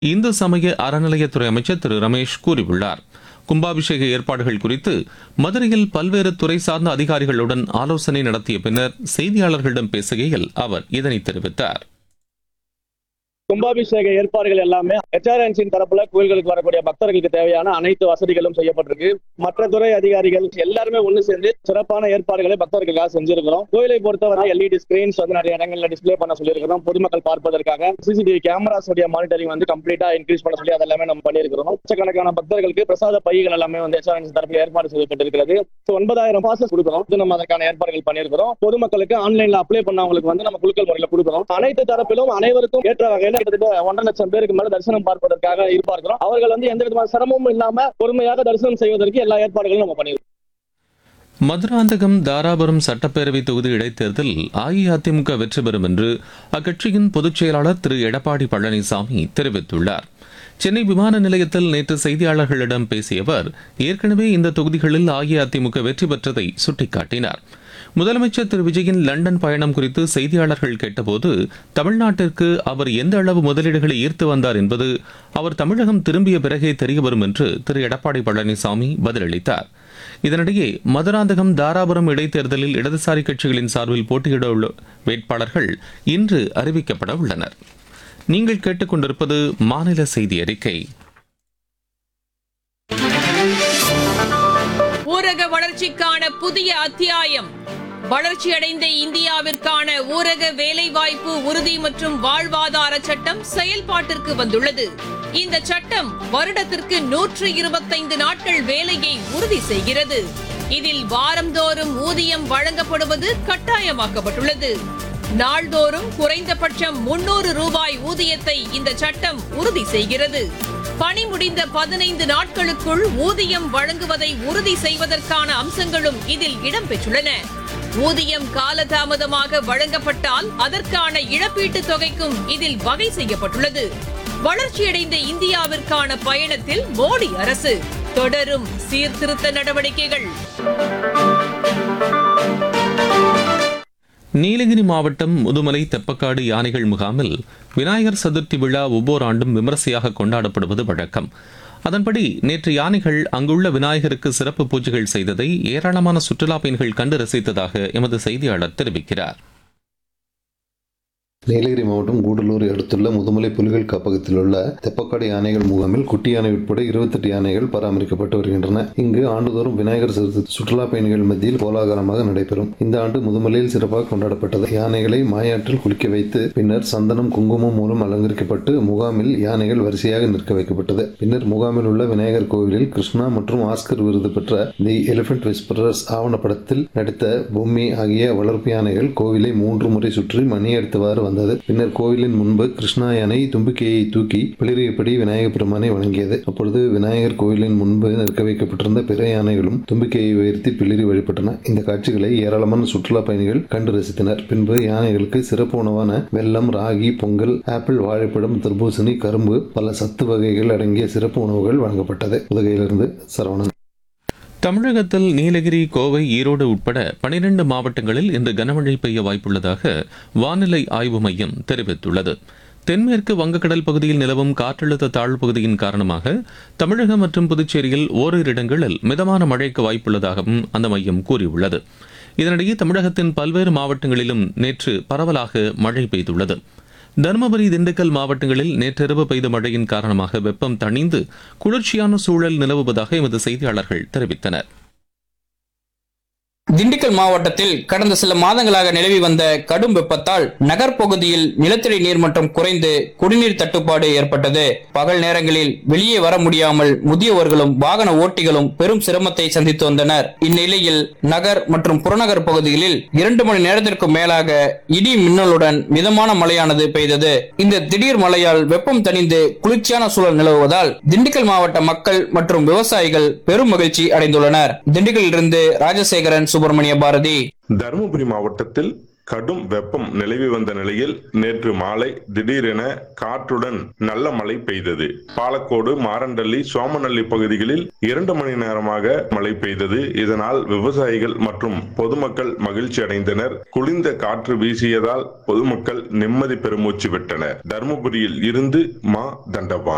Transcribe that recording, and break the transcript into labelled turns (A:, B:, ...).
A: இந்து சமய அறநிலையத்துறை அமைச்சர் திரு ரமேஷ் கூறியுள்ளார் கும்பாபிஷேக ஏற்பாடுகள் குறித்து மதுரையில் பல்வேறு துறை சார்ந்த அதிகாரிகளுடன் ஆலோசனை நடத்திய பின்னர் செய்தியாளர்களிடம் பேசுகையில் அவர் இதனை தெரிவித்தார்
B: கும்பாபிஷேக ஏற்பாடுகள் எல்லாமே ஹெச்ஆர்என்சியின் தரப்புல கோயில்களுக்கு வரக்கூடிய பக்தர்களுக்கு தேவையான அனைத்து வசதிகளும் செய்யப்பட்டிருக்கு மற்ற துறை அதிகாரிகள் எல்லாருமே ஒண்ணு சேர்ந்து சிறப்பான ஏற்பாடுகளை பக்தர்களுக்காக செஞ்சிருக்கிறோம் கோயிலை பொறுத்தவரை எல்இடி ஸ்கிரீன்ஸ் வந்து நிறைய இடங்கள்ல டிஸ்ப்ளே பண்ண சொல்லியிருக்கிறோம் பொதுமக்கள் பார்ப்பதற்காக சிசிடிவி கேமராஸ் உடைய மானிட்டரிங் வந்து கம்ப்ளீட்டா இன்க்ரீஸ் பண்ண சொல்லி அதெல்லாமே நம்ம பண்ணியிருக்கிறோம் லட்சக்கணக்கான பக்தர்களுக்கு பிரசாத பைகள் எல்லாமே வந்து ஹெச்ஆர்என்சி தரப்புல ஏற்பாடு செய்யப்பட்டிருக்கிறது So, ஒன்பதாயிரம் பாசஸ் கொடுக்கிறோம் இது நம்ம அதற்கான ஏற்பாடுகள் பண்ணியிருக்கிறோம் பொதுமக்களுக்கு ஆன்லைன்ல அப்ளை பண்ணவங்களுக்கு வந்து நம்ம குழுக்கள் முறையில கொடுக்கிறோம் அனைத்து தரப்பிலும் அனைவருக்கும் ஏற்ற வகையில கிட்டத்தட்ட ஒன்றரை லட்சம் பேருக்கு மேல தரிசனம் பார்ப்பதற்காக இருப்பார்கள் அவர்கள் வந்து எந்த விதமான சிரமமும் இல்லாம பொறுமையாக தரிசனம் செய்வதற்கு எல்லா ஏற்பாடுகளும் நம்ம பண்ணியிருக்கோம்
A: மதுராந்தகம் தாராபுரம் சட்டப்பேரவை தொகுதி இடைத்தேர்தலில் அஇஅதிமுக வெற்றி பெறும் என்று அக்கட்சியின் பொதுச் செயலாளர் திரு எடப்பாடி பழனிசாமி தெரிவித்துள்ளார் சென்னை விமான நிலையத்தில் நேற்று செய்தியாளர்களிடம் பேசிய அவர் ஏற்கனவே இந்த தொகுதிகளில் அஇஅதிமுக வெற்றி பெற்றதை சுட்டிக்காட்டினார் முதலமைச்சர் திரு விஜயின் லண்டன் பயணம் குறித்து செய்தியாளர்கள் கேட்டபோது தமிழ்நாட்டிற்கு அவர் எந்த அளவு முதலீடுகளை ஈர்த்து வந்தார் என்பது அவர் தமிழகம் திரும்பிய பிறகே தெரியவரும் என்று திரு எடப்பாடி பழனிசாமி பதிலளித்தார் இதனிடையே மதுராந்தகம் தாராபுரம் இடைத்தேர்தலில் இடதுசாரி கட்சிகளின் சார்பில் போட்டியிட உள்ள வேட்பாளர்கள் இன்று அறிவிக்கப்பட உள்ளனர் நீங்கள் கேட்டுக்கொண்டிருப்பது மாநில செய்தி அறிக்கை
C: ஊரக வளர்ச்சிக்கான புதிய அத்தியாயம் வளர்ச்சியடைந்த இந்தியாவிற்கான ஊரக வேலைவாய்ப்பு உறுதி மற்றும் வாழ்வாதார சட்டம் செயல்பாட்டிற்கு வந்துள்ளது இந்த சட்டம் வருடத்திற்கு நூற்று இருபத்தைந்து நாட்கள் வேலையை உறுதி செய்கிறது இதில் வாரந்தோறும் ஊதியம் வழங்கப்படுவது கட்டாயமாக்கப்பட்டுள்ளது நாள்தோறும் குறைந்தபட்சம் முன்னூறு ரூபாய் ஊதியத்தை இந்த சட்டம் உறுதி செய்கிறது பணி முடிந்த பதினைந்து நாட்களுக்குள் ஊதியம் வழங்குவதை உறுதி செய்வதற்கான அம்சங்களும் இதில் இடம்பெற்றுள்ளன ஊதியம் காலதாமதமாக வழங்கப்பட்டால் அதற்கான இழப்பீட்டுத் தொகைக்கும் இதில் வகை செய்யப்பட்டுள்ளது வளர்ச்சியடைந்த இந்தியாவிற்கான பயணத்தில் மோடி அரசு தொடரும் சீர்திருத்த நடவடிக்கைகள்
A: நீலகிரி மாவட்டம் முதுமலை தெப்பக்காடு யானைகள் முகாமில் விநாயகர் சதுர்த்தி விழா ஒவ்வொரு ஆண்டும் விமரிசையாக கொண்டாடப்படுவது வழக்கம் அதன்படி நேற்று யானைகள் அங்குள்ள விநாயகருக்கு சிறப்பு பூஜைகள் செய்ததை ஏராளமான சுற்றுலா பயணிகள் கண்டு ரசித்ததாக எமது செய்தியாளர் தெரிவிக்கிறார்
D: நீலகிரி மாவட்டம் கூடலூரை அடுத்துள்ள முதுமலை புலிகள் காப்பகத்தில் உள்ள தெப்பக்காடு யானைகள் முகாமில் குட்டி யானை உட்பட இருபத்தெட்டு யானைகள் பராமரிக்கப்பட்டு வருகின்றன இங்கு ஆண்டுதோறும் விநாயகர் சதுர்த்தி சுற்றுலா பயணிகள் மத்தியில் கோலாகலமாக நடைபெறும் இந்த ஆண்டு முதுமலையில் சிறப்பாக கொண்டாடப்பட்டது யானைகளை மாயாற்றில் குளிக்க வைத்து பின்னர் சந்தனம் குங்குமம் மூலம் அலங்கரிக்கப்பட்டு முகாமில் யானைகள் வரிசையாக நிற்க வைக்கப்பட்டது பின்னர் முகாமில் உள்ள விநாயகர் கோவிலில் கிருஷ்ணா மற்றும் ஆஸ்கர் விருது பெற்ற தி எலிபென்ட் விஸ்பரர்ஸ் ஆவணப்படத்தில் நடித்த பொம்மி ஆகிய வளர்ப்பு யானைகள் கோவிலை மூன்று முறை சுற்றி மணி அடித்தவாறு வந்தது பின்னர் கோவிலின் முன்பு கிருஷ்ணா யானை தும்பிக்கையை தூக்கி பிளிரியபடி விநாயகர் பெருமானை வணங்கியது அப்பொழுது விநாயகர் கோவிலின் முன்பு நிற்க வைக்கப்பட்டிருந்த பிற யானைகளும் தும்பிக்கையை உயர்த்தி பிளிரி வழிபட்டன இந்த காட்சிகளை ஏராளமான சுற்றுலா பயணிகள் கண்டு ரசித்தனர் பின்பு யானைகளுக்கு சிறப்பு உணவான வெல்லம் ராகி பொங்கல் ஆப்பிள் வாழைப்பழம் தர்பூசணி கரும்பு பல சத்து வகைகள் அடங்கிய சிறப்பு உணவுகள் வழங்கப்பட்டது உதகையிலிருந்து சரவணன்
A: தமிழகத்தில் நீலகிரி கோவை ஈரோடு உட்பட பனிரெண்டு மாவட்டங்களில் இன்று கனமழை பெய்ய வாய்ப்புள்ளதாக வானிலை ஆய்வு மையம் தெரிவித்துள்ளது தென்மேற்கு வங்கக்கடல் பகுதியில் நிலவும் காற்றழுத்த தாழ்வு பகுதியின் காரணமாக தமிழகம் மற்றும் புதுச்சேரியில் ஓரிரு இடங்களில் மிதமான மழைக்கு வாய்ப்புள்ளதாகவும் அந்த மையம் கூறியுள்ளது இதனிடையே தமிழகத்தின் பல்வேறு மாவட்டங்களிலும் நேற்று பரவலாக மழை பெய்துள்ளது தருமபுரி திண்டுக்கல் மாவட்டங்களில் நேற்றிரவு பெய்த மழையின் காரணமாக வெப்பம் தணிந்து குளிர்ச்சியான சூழல் நிலவுவதாக எமது செய்தியாளர்கள் தெரிவித்தனர்
E: திண்டுக்கல் மாவட்டத்தில் கடந்த சில மாதங்களாக நிலவி வந்த கடும் வெப்பத்தால் நகர்ப்பகுதியில் நிலத்தடி நீர்மட்டம் குறைந்து குடிநீர் தட்டுப்பாடு ஏற்பட்டது பகல் நேரங்களில் வெளியே வர முடியாமல் முதியவர்களும் வாகன ஓட்டிகளும் பெரும் சிரமத்தை சந்தித்து வந்தனர் இந்நிலையில் நகர் மற்றும் புறநகர் பகுதிகளில் இரண்டு மணி நேரத்திற்கு மேலாக இடி மின்னலுடன் மிதமான மழையானது பெய்தது இந்த திடீர் மழையால் வெப்பம் தணிந்து குளிர்ச்சியான சூழல் நிலவுவதால் திண்டுக்கல் மாவட்ட மக்கள் மற்றும் விவசாயிகள் பெரும் மகிழ்ச்சி அடைந்துள்ளனர் திண்டுக்கல்லிருந்து ராஜசேகரன் சுப்பிரமணிய பாரதி
F: தருமபுரி மாவட்டத்தில் கடும் வெப்பம் நிலவி வந்த நிலையில் நேற்று மாலை திடீரென காற்றுடன் நல்ல மழை பெய்தது பாலக்கோடு மாரண்டள்ளி சோமநல்லி பகுதிகளில் இரண்டு மணி நேரமாக மழை பெய்தது இதனால் விவசாயிகள் மற்றும் பொதுமக்கள் மகிழ்ச்சி அடைந்தனர் குளிர்ந்த காற்று வீசியதால் பொதுமக்கள் நிம்மதி பெருமூச்சு விட்டனர் தருமபுரியில் இருந்து மா தண்டபாணி